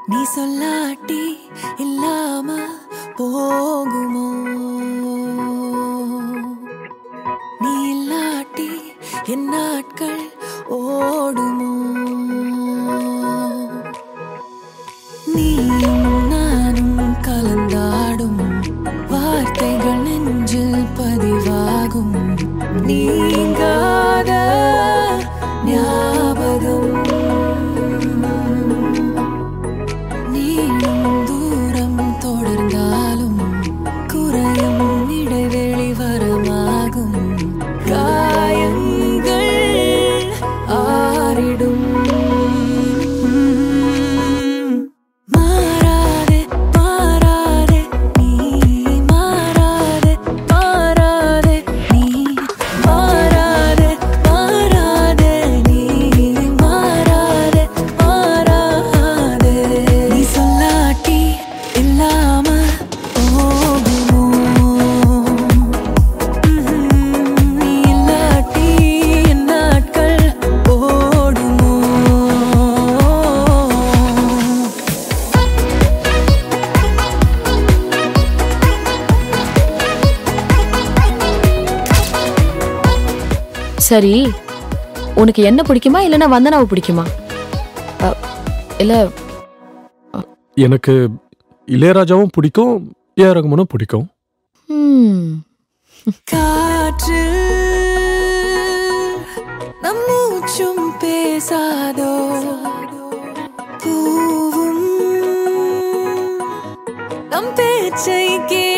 நீ சொல்லாட்டி இல்லாம போகுமோ நீ இல்லாட்டி என் நாட்கள் ஓடுமோ நீயும் நானும் கலந்தாடும் வார்த்தைகள் நெஞ்சில் பதிவாகும் நீங்காத ஞாபகம் நீளும் தூரம் தொடர்ந்தாலும் குறையும் இடைவெளி வரமாகும் காயங்கள் ஆறிடும் மாறாதே மாறாதே நீ மாறாதே மாறாதே நீ மாறாதே மாறாதே நீ மாறாதே மாறாதே நீ சொல்லாட்டி இல்லாம போகுமோ நீ இல்லாட்டி என் நாட்கள் ஓடுமோ சரி உனக்கு என்ன பிடிக்குமா இல்லைன்னா வந்தனாவை பிடிக்குமா அ, இல்ல எனக்கு இளையராஜாவும் பிடிக்கும் ஏ ரகுமனும் பிடிக்கும் ம், காற்று நம் மூச்சும் பேசாதோ பூவும் நம் பேச்சை கே